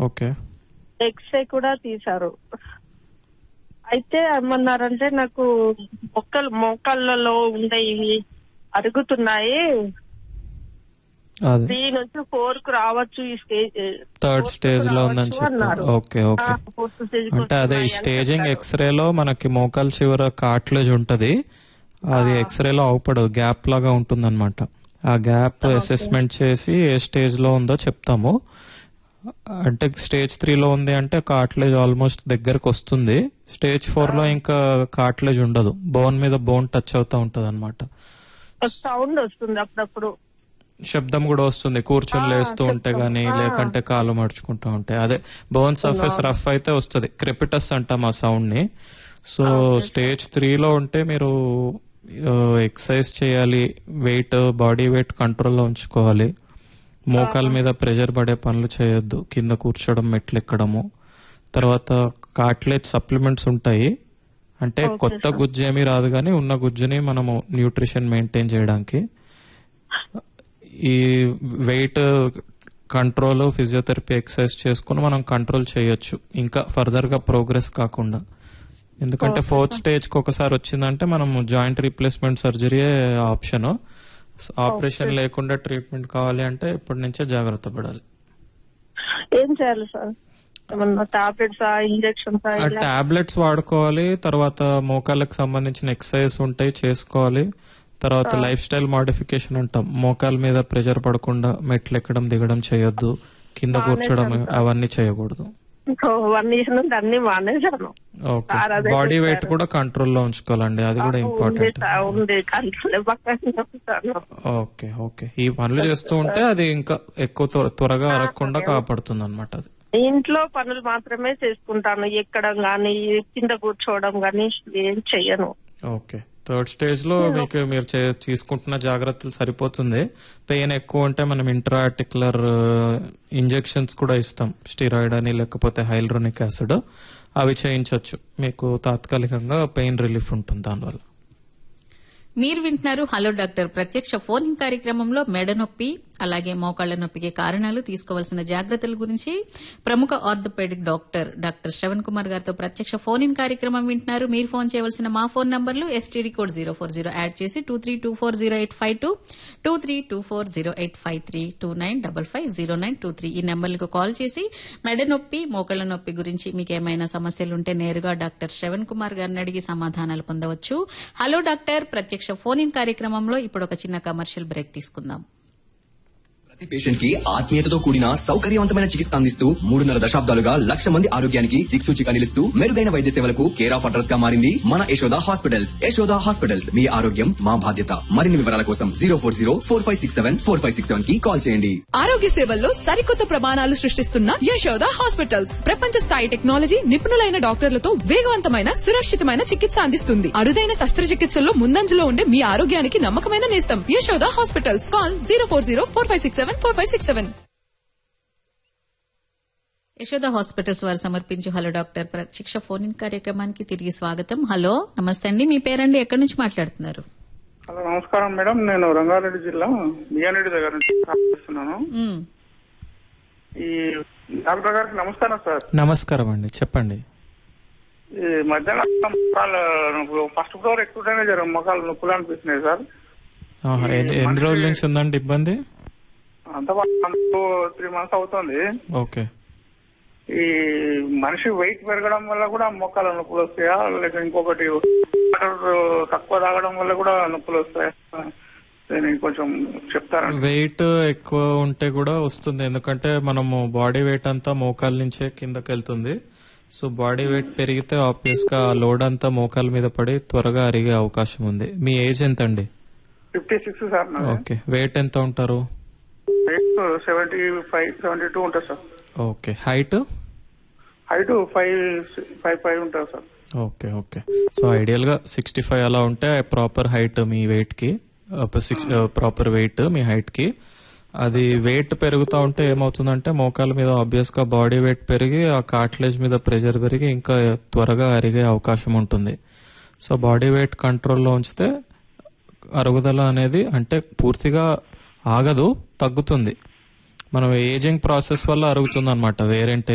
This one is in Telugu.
ఓకే ఎక్స్రే కూడా తీశారు అయితే ఏమన్నారంటే నాకు మొక్కలు మోకాళ్ళలో ఉండే ఇవి అరుగుతున్నాయి అది త్రీ నుంచి ఫోర్ కు రావచ్చు ఈ స్టేజ్ థర్డ్ స్టేజ్ లో ఉందని చెప్పారు అన్నారు. ఓకే ఓకే ఫోర్త్ స్టేజ్ అంటే అదే ఈ స్టేజింగ్ ఎక్స్రేలో మనకి మోకాలు చివర కార్ట్లేజ్ ఉంటది అది ఎక్స్రేలో అవపడదు గ్యాప్ లాగా ఉంటుందన్నమాట ఆ గ్యాప్ అసెస్మెంట్ చేసి ఏ స్టేజ్ లో ఉందో చెప్తాము అంటే స్టేజ్ త్రీలో ఉంది అంటే కార్ట్లేజ్ ఆల్మోస్ట్ దగ్గరకు వస్తుంది స్టేజ్ ఫోర్ లో ఇంకా కార్ట్లేజ్ ఉండదు బోన్ మీద బోన్ టచ్ అవుతా ఉంటది అనమాట సౌండ్ వస్తుంది అప్పుడప్పుడు శబ్దం కూడా వస్తుంది కూర్చొని లేస్తూ ఉంటే గానీ లేకంటే కాలు మడుచుకుంటూ ఉంటే అదే బోన్ సర్ఫేస్ రఫ్ అయితే వస్తుంది క్రెపిటస్ అంటాం ఆ సౌండ్ ని సో స్టేజ్ త్రీలో ఉంటే మీరు ఎక్సర్సైజ్ చేయాలి వెయిట్ బాడీ వెయిట్ కంట్రోల్లో ఉంచుకోవాలి మోకాల మీద ప్రెషర్ పడే పనులు చేయొద్దు కింద కూర్చోవడం మెట్లు ఎక్కడము తర్వాత కాట్లెట్ సప్లిమెంట్స్ ఉంటాయి అంటే కొత్త గుజ్జు ఏమీ రాదు కానీ ఉన్న గుజ్జుని మనము న్యూట్రిషన్ మెయింటైన్ చేయడానికి ఈ వెయిట్ కంట్రోల్ ఫిజియోథెరపీ ఎక్సర్సైజ్ చేసుకుని మనం కంట్రోల్ చేయొచ్చు ఇంకా ఫర్దర్ గా ప్రోగ్రెస్ కాకుండా ఎందుకంటే ఫోర్త్ స్టేజ్ కి ఒకసారి వచ్చిందంటే మనం జాయింట్ రీప్లేస్మెంట్ సర్జరీయే ఆప్షన్ ఆపరేషన్ లేకుండా ట్రీట్మెంట్ కావాలి అంటే ఇప్పటి నుంచే జాగ్రత్త పడాలి ఏం చేయాలి సార్ ఏమన్నా టాబ్లెట్స్ ఇంజెక్షన్స్ ఆ టాబ్లెట్స్ వాడుకోవాలి తర్వాత మోకాళ్ళకి సంబంధించిన ఎక్సర్సైజ్ ఉంటాయి చేసుకోవాలి తర్వాత లైఫ్ స్టైల్ మోడిఫికేషన్ అంటాం మోకాల మీద ప్రెషర్ పడకుండా మెట్లు ఎక్కడం దిగడం చేయొద్దు కింద కూర్చోడం అవన్నీ చేయకూడదు వన్ ఇయర్ నుండి అన్ని మానేశాను ఓకే సార్, అదే బాడీ వెయిట్ కూడా కంట్రోల్లో ఉంచుకోవాలండి అది కూడా ఉంది ఇంపార్టెంట్ సార్, ఉంది కంట్రోల్ పక్కన ఉంటాను. ఓకే ఓకే ఈ పనులు చేస్తూ ఉంటే అది ఇంకా ఎక్కువ త్వర- త్వరగా అరగకుండా కాపాడుతుంది అనమాట అది ఇంట్లో పనులు మాత్రమే చేసుకుంటాను ఎక్కడం గాని కింద కూర్చోవడం గాని ఏం చెయ్యను ఓకే థర్డ్ స్టేజ్ లో మీకు మీరు చే- తీసుకుంటున్న జాగ్రత్తలు సరిపోతుంది పెయిన్ ఎక్కువ ఉంటే మనం ఇంట్రాటిక్యులర్ ఇంజెక్షన్స్ కూడా ఇస్తాం స్టిరాయిడ్ అని లేకపోతే హైల్రోనిక్ యాసిడ్ అవి చేయించవచ్చు మీకు తాత్కాలికంగా పెయిన్ రిలీఫ్ ఉంటుంది దానివల్ల మీరు వింటున్నారు హలో డాక్టర్ ప్రత్యక్ష ఫోన్ ఇన్ కార్యక్రమంలో మెడ నొప్పి అలాగే మోకాళ్ల నొప్పికి కారణాలు తీసుకోవాల్సిన జాగ్రత్తల గురించి ప్రముఖ orthopaedic doctor doctor Shravan Kumar గారితో ప్రత్యక్ష ఫోన్ ఇన్ కార్యక్రమం వింటున్నారు మీరు ఫోన్ చేయవలసిన మా ఫోన్ నంబర్లు STD code zero four zero add చేసి two three two four zero eight five two two three two four zero eight five three two nine double five zero nine two three ఈ నెంబర్లకు కాల్ చేసి మెడ నొప్పి మోకాళ్ల నొప్పి గురించి మీకు ఏమైనా సమస్యలు ఉంటే నేరుగా డాక్టర్ శ్రవణ్ కుమార్ గారిని అడిగి సమాధానాలు పొందవచ్చు హలో డాక్టర్ ప్రత్యక్ష ఫోన్ ఇన్ కార్యక్రమంలో ఇప్పుడు ఒక చిన్న కమర్షియల్ బ్రేక్ తీసుకుందాం ప్రతి పేషెంట్ కి ఆత్మీయతతో కూడిన సౌకర్యవంతమైన చికిత్స అందిస్తూ మూడున్నర దశాబ్దాలుగా లక్ష మంది ఆరోగ్యానికి దిక్సూచిగా నిలుస్తూ మెరుగైన వైద్య సేవలకు కేర్ ఆఫ్ అడ్రస్ గా మారింది మన యశోద హాస్పిటల్స్ యశోద హాస్పిటల్స్ మీ ఆరోగ్యం మా బాధ్యత మరిన్ని వివరాల కోసం zero four zero four five six seven four five six seven కి కాల్ చేయండి ఆరోగ్య సేవల్లో సరికొత్త ప్రమాణాలు సృష్టిస్తున్న యశోద హాస్పిటల్స్ ప్రపంచ స్థాయి టెక్నాలజీ నిపుణులైన డాక్టర్లతో వేగవంతమైన సురక్షితమైన చికిత్స అందిస్తుంది అరుదైన శస్త్రచికిత్సల్లో ముందంజలో ఉండే మీ ఆరోగ్యానికి నమ్మకమైన నేస్తం Yashoda hospitals call zero four zero four five six seven four five six seven Yashoda hospitals వారు సమర్పించు హలో డాక్టర్ ప్రత్యక్ష ఫోన్ ఇన్ కార్యక్రమానికి తిరిగి స్వాగతం హలో నమస్తే అండి మీ పేరండి ఎక్కడి నుంచి మాట్లాడుతున్నారు హలో నమస్కారం మేడం నేను రంగారెడ్డి జిల్లా బియ్యారెడ్డి దగ్గర నుంచి కాల్ చేస్తున్నాను మ్, ఈ డాక్టర్ గారికి నమస్కారం సార్ నమస్కారం అండి చెప్పండి ఈ మధ్యాహ్నం మొక్కలు ఫస్ట్ ఫ్లోర్ ఎక్కువగానే జర మొక్కలు నొప్పులు అనిపిస్తున్నాయి సార్ ఆహా, ఎన్ని- ఎన్ని రోజుల నుంచి ఉందండి ఇబ్బంది అంత త్రీ మంత్స్ అవుతుంది ఓకే ఈ మనిషి వెయిట్ పెరగడం వల్ల కూడా మొక్కల నొప్పులు వస్తాయా లేక ఇంకొకటి వాటర్ తక్కువ తాగడం వల్ల కూడా నొప్పులు వస్తాయా దీన్ని కొంచెం చెప్తారండి వెయిట్ ఎక్కువ ఉంటే కూడా వస్తుంది ఎందుకంటే మనము బాడీ వెయిట్ అంతా మోకాల నుంచే కిందకి వెళ్తుంది సో బాడీ వెయిట్ పెరిగితే ఆబ్వియస్ గా ఆ లోడ్ అంతా మోకాల మీద పడి త్వరగా అరిగే అవకాశం ఉంది మీ ఏజ్ ఎంత అండి ఫిఫ్టీ సిక్స్ సార్ నాది ఓకే వెయిట్ ఎంత ఉంటారు weight seventy five seventy two ఉంటుంది sir okay height height five five five ఉంటుంది sir okay okay so ideal గా సిక్స్టీ ఫైవ్ అలా ఉంటే ప్రాపర్ హైట్ మీ వెయిట్ కి ప్రాపర్ వెయిట్ మీ హైట్ కి అది వెయిట్ పెరుగుతూ ఉంటే ఏమవుతుందంటే మోకాల మీద ఆబ్వియస్ గా బాడీ వెయిట్ పెరిగి ఆ కార్ట్లేజ్ మీద ప్రెషర్ పెరిగి ఇంకా త్వరగా అరిగే అవకాశం ఉంటుంది సో బాడీ వెయిట్ కంట్రోల్లో ఉంచితే అరుగుదల అనేది అంటే పూర్తిగా ఆగదు తగ్గుతుంది మనం ఏజింగ్ ప్రాసెస్ వల్ల అరుగుతుంది అనమాట వేరేంటి